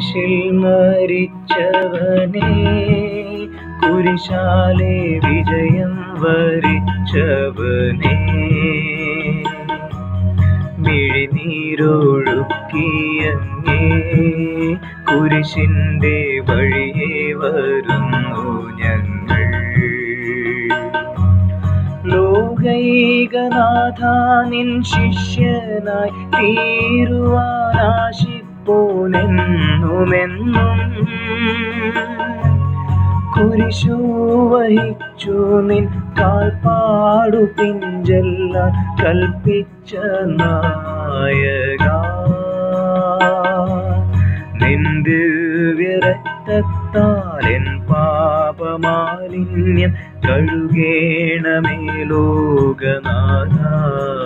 കുരിശിൽ മരിച്ചവനെ കുരിശാലെ വിജയം വരിച്ചവനെ മിഴിനീരൊഴുക്കിയങ്ങേ കുരിശിൻ്റെ വഴിയെ വരുന്നു ഞങ്ങൾ ലോകൈകനാഥ നിൻ ശിഷ്യനായി തീരുവാനാശിപ്പോനെന്നുമെന്നും കുരിശു വഹിച്ചു നിൻ കാൽപ്പാടു പിഞ്ചെല്ലാൻ കൽപ്പിച്ച നായക നിൻ ദിവ്യരക്തത്താൽ എൻ പാപമാലിന്യം കഴുകേണമേ ലോകനാഥ